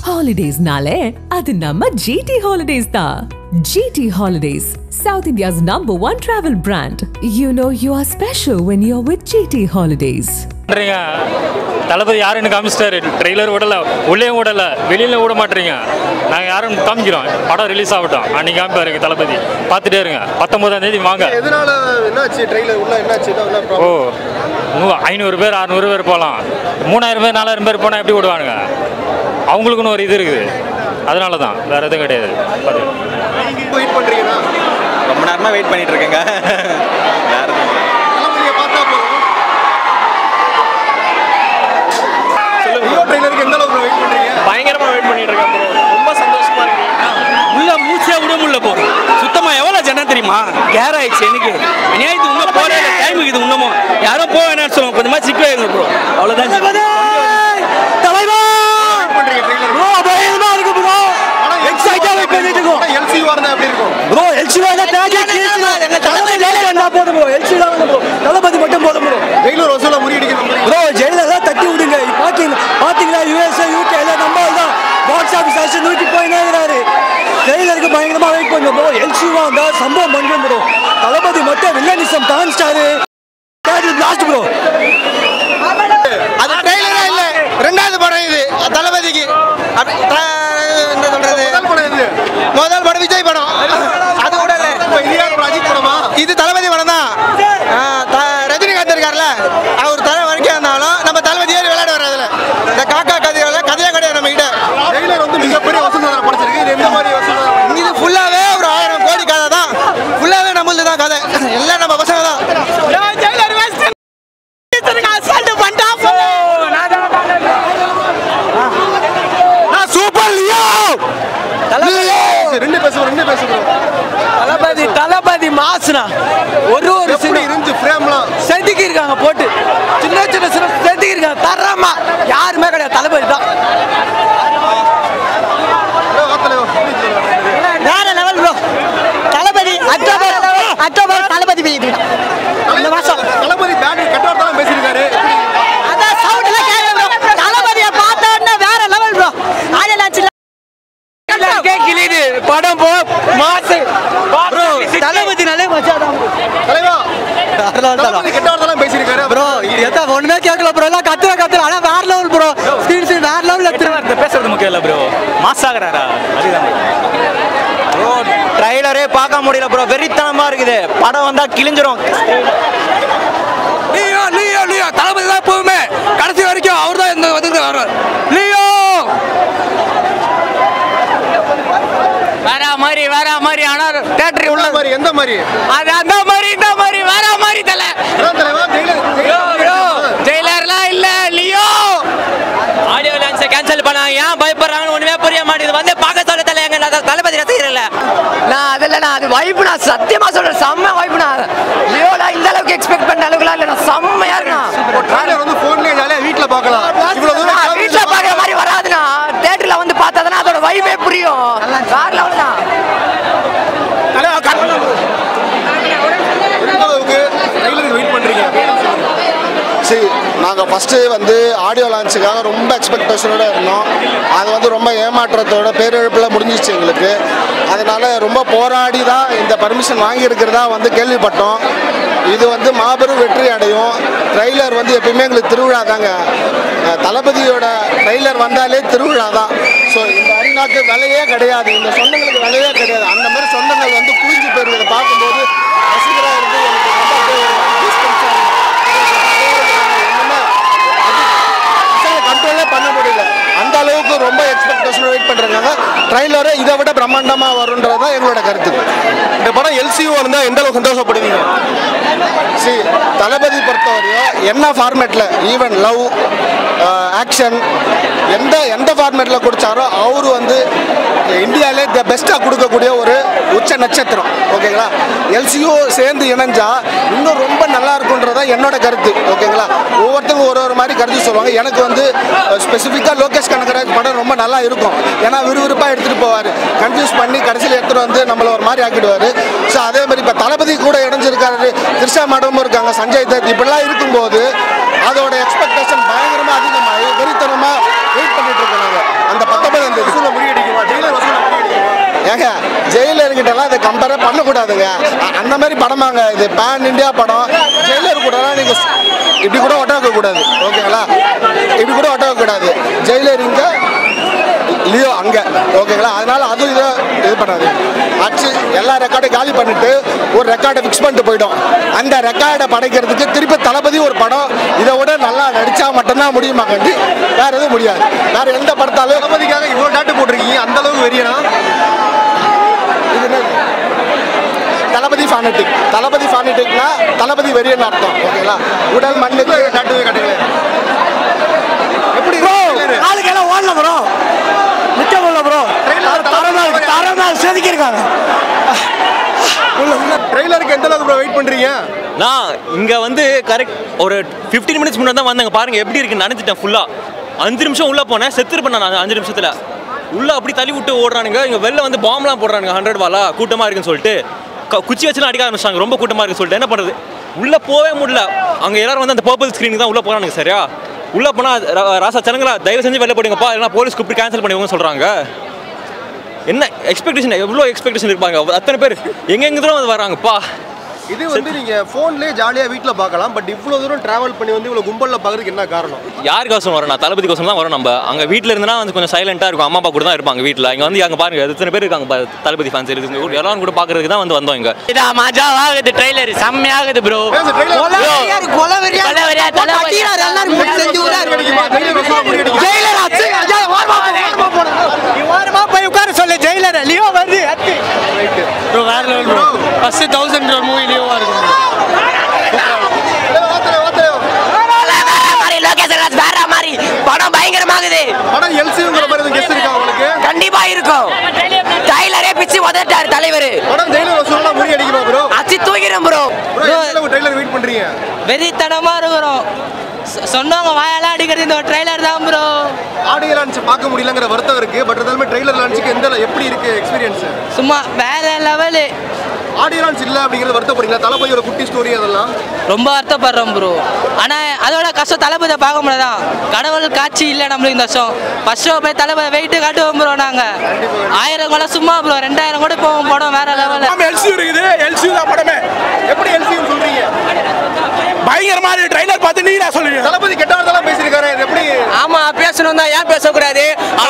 ஹாலிடேஸ்னாலே அது நம்ம ஜிடி ஹாலிடேஸ் தான் GT holidays south India's number one travel brand you know you are special when you are with GT holidays பண்றீங்க தளபதி யாருன்னு காமிச்சிட்டாரு trailer விடல உள்ளேயும் விடல வெளியில விட மாட்டீங்க நாங்கள் யாரும் காமிக்கிறோம் படம் ரிலீஸ் ஆகட்டும் அன்னைக்கு காமிப்பாரு தளபதி பார்த்துட்டே இருங்க பத்தொன்பதாம் தேதி வாங்க எதனால என்னாச்சு ட்ரெயிலர் உள்ள என்னாச்சு என்ன ஓ நூ- ஐநூறு பேர் அறநூறு பேர் போகலாம் மூணாயிரம் பேர் நாலாயிரம் பேர் போனால் எப்படி விடுவானுங்க அவங்களுக்குன்னு ஒரு இது இருக்குது அதனால தான் வேற எதுவும் கிடையாது பார்த்து வெயிட் பண்றீங்கன்னா ரொம்ப நேரமா வெயிட் பண்ணிட்டு இருக்கேங்க வேற எதுவும் இல்ல. தளபதியை பார்த்தா போதும் லியோ ட்ரெயிலருக்கு எந்த அளவுக்கு வெயிட் பண்றீங்க பயங்கரமா வெயிட் பண்ணிட்டு இருக்கேன் bro. ரொம்ப சந்தோஷமா இருக்கு உள்ள மூச்சே விட முடியல போ சுத்தமா எவ்வளவு ஜனம் தெரியுமா கேர் ஆயிடுச்சு எனக்கு அநியாயத்து இன்னும் போறே டைமுக்கு இது இன்னமும் யாரும் போக வேணாம்னு சொல்லுவாங்க கொஞ்சமா சிக்க வைங்க ப்ரோ அவ்வளவுதான் தலைவா வெயிட் பண்றீங்க ட்ரெயிலர் ப்ரோ பயங்கரமா இருக்கு ப்ரோ எக்ஸைட்டா வெயிட் பண்ணிட்டு இருக்கோம் எல்சி வரதா எப்படி இருக்கும் ப்ரோ எல்சி வாங்க தேடி எங்க தளபதி ஜெயில வந்தா போதும் ப்ரோ எல்சி தான் ப்ரோ தளபதி மட்டும் போதும் ப்ரோ ட்ரெயிலர் வசூல முறியடிக்க நம்புறீங்க ப்ரோ ஜெயிலெல்லாம் தட்டி விடுங்க பாத்தீங்க பாத்தீங்களா யூஎஸ்ஏ யூகே எல்லாம் நம்ம தான் பாக்ஸ் ஆஃபீஸ் ஆச்சு நூற்றி போயினே இருக்கிறாரு ஜெயிலருக்கு பயங்கரமா வெயிட் பண்ணுங்க ப்ரோ எல்சிவா வந்தா சம்பவம் பண்ணுறோம் ப்ரோ தளபதி மட்டும் வில்லனிசம் காமிச்சிட்டாரு லாஸ்ட் ப்ரோ அது ட்ரெய்லரே இல்ல ரெண்டாவது படம் இது தளபதிக்கு அப்படி த- என்ன சொல்றது முதல் படம் இது முதல் படம் விஜய் படம் அது கூட இல்ல இப்ப இது யார் படம்? அஜித் படமா இது தளபதி படம் தான் ஆ, த- ரஜினிகாந்த் இருக்கார்ல அவர் தலை வரைக்கும் இருந்தாலும் நம்ம தளபதி ஏறி விளையாட வர்றதுல இந்த காக்கா கதையோட கதையே கிடையாது நம்ம கிட்ட ட்ரெயிலர் வந்து மிகப்பெரிய வசூல் சாதனை படைச்சிருக்கு இது எந்த மாதிரி வசூல் சாதனை இது ஃபுல்லாவே ஒரு ஆயிரம் கோடி கதை தான் ஃபுல்லாவே நம்மளது தான் கதை எல்லாம் நம்ம பசங்க தான் சூப்பர் லியோ சரி, ரெண்டு பேசுவோம் ரெண்டு பேசுவோம் தளபதி தளபதி மாசுனா ஒரு ஒரு எப்படி இருந்துச்சு ஃப்ரேம்லாம் செதுக்கி இருக்காங்க போட்டு சின்ன சின்ன சின்ன செதுக்கி இருக்காங்க தரமா யாருமே கிடையாது தளபதி தான் வேற level bro Thalapathy October October Thalapathy வீடு இந்த மாசம் தளபதி பேட்டரி கெட்டவர் தான் பேசியிருக்காரு அதான் சவுண்ட் எல்லாம் கேட்கல ப்ரோ தளபதியை பார்த்த உடனே வேற லெவல் ப்ரோ ஆடியோ லான்ச்ல கிளியுது படம் போ மாசு ப்ரோ தளபதினாலே மச்சாதான் தலைவா தளபதி கெட்டவர் தான் பேசியிருக்காரு ப்ரோ எதா ஒண்ணுமே கேட்கல ப்ரோ எல்லாம் கத்துற கத்துற ஆனா வேற லெவல் ப்ரோ ஸ்கிரீன் சீன் வேற லெவல்ல எடுத்துருவாரு பேசுறது முக்கியம் இல்லை ப்ரோ மாஸ் ஆகிறாரா அதுதான் ப்ரோ ட்ரைலரே பார்க்க முடியல ப்ரோ வெறித்தனமா இருக்குது படம் வந்தா கிழிஞ்சிரும் லியோ லியோ லியோ தளபதி தான் எப்பவுமே கடைசி வரைக்கும் அவர் தான் இந்த வந்து வருவார் லியோ வேற மாதிரி வேற மாதிரி ஆனா தேட்டரி உள்ள எந்த மாதிரி எந்த மாதிரி அது அந்த மாதிரி இந்த மாதிரி வேற மாதிரி தல அதான் தலைவா ஜெயிலர் ப்ரோ ஜெயிலர்லாம் இல்ல லியோ ஆடியோ லான்ச்சை கேன்சல் பண்ணாங்க ஏன் பயப்படுறாங்கன்னு ஒண்ணுமே புரிய மாட்டேங்குது வந்து பார்க்க சொல்ல தலை எங்க நான் தளபதி ரசிகர் இல்ல நான் அதில் நான் அது வைப்பு நான் சத்தியமா சொல்றேன் செம்ம வைப்பு நான் லியோல இந்த அளவுக்கு எக்ஸ்பெக்ட் பண்ண அளவுக்குலாம் இல்லை நான் செம்மையா இருக்கேன் ட்ரெயிலர் வந்து போன்லயே ஜாலியா வீட்ல பார்க்கலாம் இவ்வளவு தூரம் நான் வீட்டுல பாக்குற மாதிரி வராதுண்ணா தேட்டர்ல வந்து பார்த்தா அதோட வைபே புரியும் வேற லெவல் தான் எந்த அளவுக்கு ட்ரெயிலருக்கு வெயிட் பண்றீங்க சரி நாங்கள் ஃபஸ்ட்டு வந்து ஆடியோ லான்ச்சுக்காக ரொம்ப எக்ஸ்பெக்டேஷனோட இருந்தோம் அது வந்து ரொம்ப ஏமாற்றத்தோட பேரிழப்பில் முடிஞ்சிச்சு எங்களுக்கு அதனால் ரொம்ப போராடி தான் இந்த பர்மிஷன் வாங்கியிருக்கிறதா வந்து கேள்விப்பட்டோம் இது வந்து மாபெரும் வெற்றி அடையும் ட்ரெய்லர் வந்து எப்பயுமே எங்களுக்கு திருவிழா தாங்க அஹ் தளபதியோட ட்ரெய்லர் வந்தாலே திருவிழா தான் ஸோ இந்த அரினாக்கு விலையே கிடையாது இந்த சொந்தங்களுக்கு விலையே கிடையாது அந்த மாதிரி சொந்தங்கள் வந்து குளிஞ்சு போயிருக்கிறத பார்க்கும்போது ரசிகராக இருந்து எனக்கு ரொம்ப அப்படியே ஒரு மாதிரி goosebumps ஆ இருந்துச்சு. கண்ட்ரோலே பண்ண முடியல அந்த அளவுக்கு ரொம்ப எக்ஸ்பெக்டேஷன் வெயிட் பண்றாங்க ட்ரைலரே இதை விட பிரம்மாண்டமா வரும்ன்றது தான் எங்களோட கருத்து இந்த படம் எல்சியூ வந்தா எந்த அளவுக்கு சந்தோஷப்படுவீங்க சி தளபதி பொறுத்தவரையும் என்ன ஃபார்மேட்டில் ஈவன் லவ் ஆக்ஷன் எந்த எந்த ஃபார்மேட்டில் கொடுத்தாரோ அவர் வந்து இந்தியாவிலே த பெஸ்ட்டாக கொடுக்கக்கூடிய ஒரு உச்ச நட்சத்திரம் ஓகேங்களா எல்சியூ சேர்ந்து இணைஞ்சா இன்னும் ரொம்ப நல்லா இருக்குன்றதா என்னோட கருத்து ஓகேங்களா ஒவ்வொருத்தவங்க ஒரு ஒரு மாதிரி கருத்து சொல்லுவாங்க எனக்கு வந்து ஸ்பெசிஃபிக்காக லோகேஷ் கனகராஜ் படம் ரொம்ப நல்லா இருக்கும் ஏன்னா விறுவிறுப்பாக எடுத்துகிட்டு போவார் கன்ஃபியூஸ் பண்ணி கடைசியில் எடுத்துகிட்டு வந்து நம்மளை ஒரு மாதிரி ஆக்கிடுவார் ஸோ அதே மாதிரி இப்போ தளபதி கூட இணைஞ்சிருக்காரு திருஷா மேடமும் இருக்காங்க சஞ்சய் தத் இப்படிலாம் இருக்கும்போது அதோட எக்ஸ்பெக்டேஷன் பயங்கரமாக அதிகமாகி வெறித்தனமாக வெயிட் பண்ணிட்டு இருக்கோம் நாங்கள் அந்த பத்தொன்பதாம் தேதி ஏங்க ஜெயிலர்கிட்டலாம் இதை கம்பேரே பண்ணக்கூடாதுங்க அ- அந்த மாதிரி படமாங்க இது பேன் இந்தியா படம் ஜெயிலர் கூடலாம் நீங்கள் இப்படி கூட ஒட்ட வைக்கக்கூடாது ஓகேங்களா இப்படி கூட ஒட்ட வைக்கக்கூடாது ஜெயிலர் இங்கே லியோ அங்கே ஓகேங்களா அதனால அதுவும் இதை இது பண்ணாது அச்சு எல்லா ரெக்கார்டையும் காலி பண்ணிட்டு ஒரு ரெக்கார்டை ஃபிக்ஸ் பண்ணிட்டு போயிடும் அந்த ரெக்கார்டை படைக்கிறதுக்கு திருப்பி தளபதி ஒரு படம் இதை விட நல்லா நடிச்சா மட்டும்தான் முடியுமா கண்டி வேற எதுவும் முடியாது வேற எந்த படத்தாலும் தளபதிக்காக இவ்வளோ டாட்டு போட்டிருக்கீங்க அந்த அளவுக்கு வெறியனா இது என்ன? தளபதி ஃபானட்டிக் தளபதி ஃபானட்டிக்னா தளபதி வெறியன்னு அர்த்தம் ஓகேங்களா உடல் மண்ணுக்கு டாட்டுவே காட்டுங்களேன் எப்படி ஆளுக்கு எல்லாம் ஓடல ப்ரோ நிக்க முடியல ப்ரோ தரமா இருக்கு தரமா செதுக்கியிருக்காங்க ட்ரெய்லருக்கு எந்த அளவுக்கு ப்ரோ வெயிட் பண்றீங்க நான் இங்கே வந்து கரெக்ட் ஒரு ஃபிஃப்டீன் மினிட்ஸ் முன்னாடி தான் வந்தாங்க பாருங்க எப்படி இருக்குன்னு நினச்சிட்டேன் ஃபுல்லாக அஞ்சு நிமிஷம் உள்ளே போனேன் செத்துருப்பேன் நான் அஞ்சு நிமிஷத்தில் உள்ளே அப்படி தள்ளி விட்டு ஓடுறானுங்க இங்கே வெளில வந்து பாம்லாம் போடுறானுங்க ஹண்ட்ரட் வாலா கூட்டமாக இருக்குன்னு சொல்லிட்டு க- குச்சி வச்சுலாம் அடிக்க ஆரம்பிச்சாங்க ரொம்ப கூட்டமாக இருக்குன்னு சொல்லிட்டு என்ன பண்ணுறது உள்ளே போகவே முடியல அங்கே எல்லாரும் வந்து அந்த பர்பிள் ஸ்க்ரீனுக்கு தான் உள்ளே போகிறானுங்க சரியா உள்ளே போனால் ராசா சனங்களா தயவு செஞ்சு வெளில போடுங்கப்பா இல்லைனா போலீஸ் கூப்பிட்டு கேன்சல் பண்ணிவங்க சொல்கிறாங்க என்ன எக்ஸ்பெக்டேஷன் எவ்வளோ எக்ஸ்பெக்டேஷன் இருப்பாங்க அத்தனை பேர் எங்கெங்க தூரம் வந்து வராங்கப்பா இது வந்து நீங்க போன்லயே ஜாலியா வீட்ல பார்க்கலாம் பட் இவ்வளவு தூரம் டிராவல் பண்ணி வந்து இவ்வளவு கும்பல்ல பாக்குறதுக்கு என்ன காரணம் யாருக்கோசம் வரோம் நான் தளபதி கோசம் தான் வரோம் நம்ம அங்கே வீட்டில் இருந்தனா வந்து கொஞ்சம் சைலண்டாக இருக்கும் அம்மா அப்பா கூட தான் இருப்பாங்க வீட்டில் இங்கே வந்து அங்கே பாருங்க எத்தனை பேர் இருக்காங்க பா- தளபதி ஃபேன்ஸ் இருக்கு எல்லாரும் கூட பார்க்கறதுக்கு தான் வந்து வந்தோம் இங்கே இதா மஜாவாகுது ட்ரெய்லர் செம்மையாகுது ப்ரோ பேசு, trailer கொலவெறியாரு கொலவெறியா கொலவெறியா, தலை அடிக்கிறாரு எல்லாரும் முடி செஞ்சு விடுறாரு அடிக்குமா? trailer வசூலா முறியடிக்குமா? ஜெயிலர் அச்சு அஜா ஓரமா போ, ஓரமா போடு. நீ ஓரமா போய் உட்கார சொல்லு ஜெயிலர் லியோ வருது அத்தி ப்ரோ வேற level bro first thousand movie லியோவா இருக்கும் மாதிரி லோகேஷ் ராஜ் வேற மாதிரி படம் பயங்கரமாகுது படம் எல்சிங்கிற மாதிரி எதுவும் கெஸ்ட் இருக்கா உங்களுக்கு கண்டிப்பா இருக்கும் டைலரே பிச்சு உதட்டாரு தலைவர் படம் ஜெயிலர் வசூலா முறியடிக்குமா ப்ரோ அச்சு தூக்கிடும் ப்ரோ ப்ரோ எந்த அளவுக்கு ட்ரெய்லர் வெயிட் பண்றீங்க வெறித்தனமா இருக்கிறோம் சொ- சொன்னவங்க வாயெல்லாம் அடிக்கிறது இந்த ட்ரைலர் தான் ப்ரோ ஆடியோ லான்ச் பார்க்க முடியலங்கிற வருத்தம் இருக்கு பட் இருந்தாலுமே ட்ரெய்லர் லான்ச்சுக்கு எந்த எப்படி இருக்கு எக்ஸ்பீரியன்ஸ் சும்மா வேற லெவலு ஆடியோ லான்ச் இல்ல அப்படிங்கிறது வருத்தப்படுறீங்களா தளபதியோட குட்டி ஸ்டோரி அதெல்லாம் ரொம்ப வருத்தப்படுறோம் ப்ரோ ஆனால் அதோட கஷ்டம் தளபதியை பார்க்க முடியாதான் கடவுள் காட்சி இல்லை நம்மளுக்கு இந்த வருஷம் ஃபர்ஸ்ட் ஷோ போய் தளபதி வெயிட்டு காட்டுவோம் ப்ரோ நாங்கள் ஆயிரம் கூட சும்மா ப்ரோ ரெண்டாயிரம் கூட போவோம் படம் வேற லெவலில் எல்சி இருக்குது எல்சி தான் படமே எப்படி எல்சின்னு சொல்றீங்க பயங்கரமா இருக்கு ட்ரைலர் பார்த்து நீங்க சொல்லுங்க தளபதி கெட்ட வார்த்தைலாம் பேசியிருக்காரு இது எப்படி ஆமா பேசணும் தான் ஏன் பேசக்கூடாது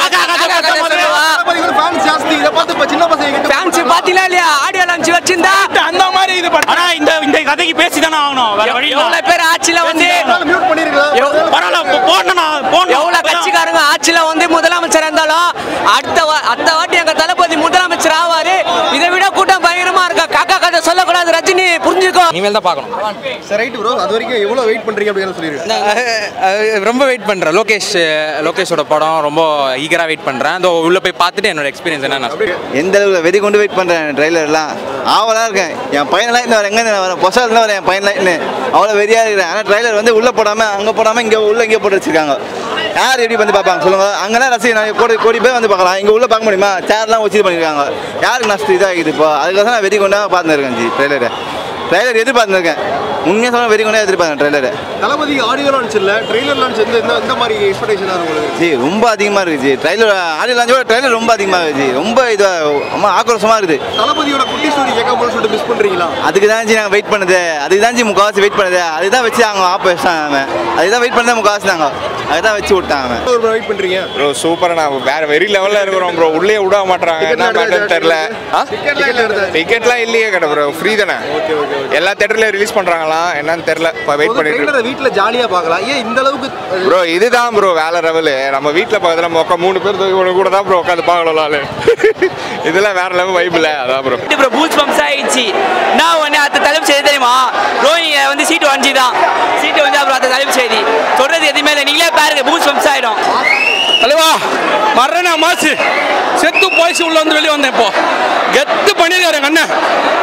தளபதி ஒரு ஃபேன்ஸ் ஜாஸ்தி இதை பார்த்து இப்ப சின்ன பசங்க கிட்ட ஃபேன்ஸ் பாத்தீங்களா இல்லையா ஆடியோ லான்ச் வச்சிருந்தா அந்த மாதிரி இது பண்ண ஆனா இந்த இந்த கதைக்கு பேசி தானே ஆகணும் வேற வழி இல்ல. எவ்வளவு பேர் ஆட்சியில வந்து மியூட் பண்ணிருக்கலாம் பரவாயில்ல போ- போடணும் போடணும் எவ்வளவு கட்சிக்காரங்க ஆட்சியில வந்து முதலமைச்சர் இருந்தாலும் அடுத்த வா- அடுத்த வாட்டி எங்க தளபதி முதலமைச்சர் ஆவாரு இதை விட கூட்டம் பயங்கரமா இருக்கா காக்கா கதை சொல்லக்கூடாது ரஜினி புரிஞ்சுக்கோ இனிமேல் தான் பார்க்கணும் சரி ரைட் ப்ரோ அது வரைக்கும் எவ்வளவு வெயிட் பண்றீங்க அப்படின்னு சொல்லிருக்கேன் ரொம்ப வெயிட் பண்ணுறேன் லோகேஷ் லோகேஷோட படம் ரொம்ப ஈகராக வெயிட் பண்ணுறேன் அதோ உள்ளே போய் பார்த்துட்டு என்னோட எக்ஸ்பீரியன்ஸ் என்ன நான் எந்த அளவுக்கு வெறி கொண்டு வெயிட் பண்ணுறேன் ட்ரைலர்லாம் ஆவலாக இருக்கேன் என் பையனெல்லாம் இன்னும் எங்கே வரேன் பொசால் வரேன் என் பையன்லாம் இன்னும் அவ்வளோ வெறியாக இருக்கிறேன் ஆனால் ட்ரைலர் வந்து உள்ளே போடாமல் அங்கே போடாமல் இங்கே உள்ள இங்கே போட்டு வச்சிருக்காங்க யார் எப்படி வந்து பார்ப்பாங்க சொல்லுங்க அங்கெல்லாம் ரசிகர் நான் கோடி கோடி பேர் வந்து பார்க்கலாம் இங்கே உள்ள பார்க்க முடியுமா சேர்லாம் வச்சு இது பண்ணியிருக்காங்க யாருக்கு நஷ்டம் இதாகிது இப்போ அதுக்காக நான் வெறி கொண்டா பார்த்துருக்கேன் ஜி ட்ரைலரை ட்ரைலர் எதிர்பார்த்துருக்கேன் உண்மையாக சொன்னால் வெறி கொண்டா எதிர்பார்த்தேன் ட்ரைலரை தளபதி ஆடியோ லான்ச் இல்ல ட்ரெய்லர் லான்ச் எந்த எந்த- எந்த மாதிரி எக்ஸ்பெக்டேஷன் உங்களுக்கு ஜி ரொம்ப அதிகமாக இருக்குது ஜி ட்ரைலர் ஆடியோ லாஞ்சோட ட்ரைலர் ரொம்ப அதிகமாக இருக்குது ஜி ரொம்ப இதாக ரொம்ப ஆக்ரோஷமாக இருக்குது தளபதியோட குட்டி ஸ்டோரி கேட்க போல சொல்லிட்டு மிஸ் பண்றீங்களா அதுக்கு தான் ஜி நாங்கள் வெயிட் பண்ணுது அதுக்கு தான் ஜி முக்கால்வாசி வெயிட் பண்ணுது அதுதான் வச்சு அவங்க ஆப் வச்சிட்டாங்க அவன் அதுக்கு தான் வெயிட் பண்ணதான் முக்கால்வாசி தாங்க அதுதான் வச்சு விட்டாங்க அவன் வெயிட் பண்றீங்க ப்ரோ சூப்பரா நான் வேற வெரி லெவல்ல இருக்கிறோம் ப்ரோ உள்ளே விட மாட்டாங்க என்ன மேட்டர்னு தெரியல டிக்கெட்லாம் இல்லையே கடை ப்ரோ ஃப்ரீ தானே எல்லா தேட்டர்ல ரிலீஸ் பண்றாங்களாம் என்னன்னு தெரியல இப்போ வெயிட் பண்ணிட்டு இருக்கோம். ட்ரெய்லரை வீட்ல ஜாலியா பார்க்கலாம் ஏன் இந்த அளவுக்கு ப்ரோ இதுதான் ப்ரோ வேற லெவலு நம்ம வீட்டில் பக்கத்தில் மொக்க மூணு பேர் இவனு கூட தான் ப்ரோ உட்காந்து பார்க்கலாம் நாளு இதெல்லாம் வேற லெவல் வைப் இல்லை அதான் ப்ரோ ப்ரோ பூஸ்ட் பம்ப்ஸ் ஆயிடுச்சு நான் ஒன்று அடுத்த தலைப்பு செய்தி தெரியுமா ரோஹினி வந்து சீட்டு வஞ்சி தான் சீட்டு வந்தா அப்புறம் அடுத்த தலைப்பு செய்தி சொல்றது எதுவுமே இல்லை நீங்களே பாருங்க பூஸ்ட் பம்ப்ஸ் ஆயிடும் தலைவா மரண மாசு செத்து போய்ச்சி உள்ள வந்து வெளியே வந்தேன் இப்போ கெத்து பண்ணிருக்காரு எங்க அண்ணன்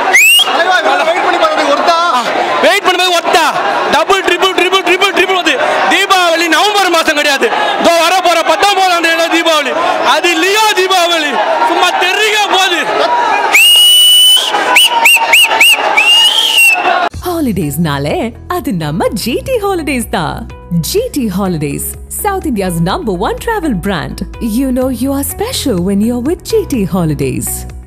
வெயிட் பண்ணி பாருங்க ஒருத்தா வெயிட் பண்ணும்போது ஒத்தா double triple triple triple triple வந்து தீபாவளி நவம்பர் மாசம் கிடையாது இதோ வர போற பத்தொன்பதாம் தேதி தீபாவளி அது லியோ தீபாவளி சும்மா தெரிக போகுது ஹாலிடேஸ்னாலே அது நம்ம ஜிடி ஹாலிடேஸ் தான் GT holidays south India's number one travel brand you know you are special when you are with GT holidays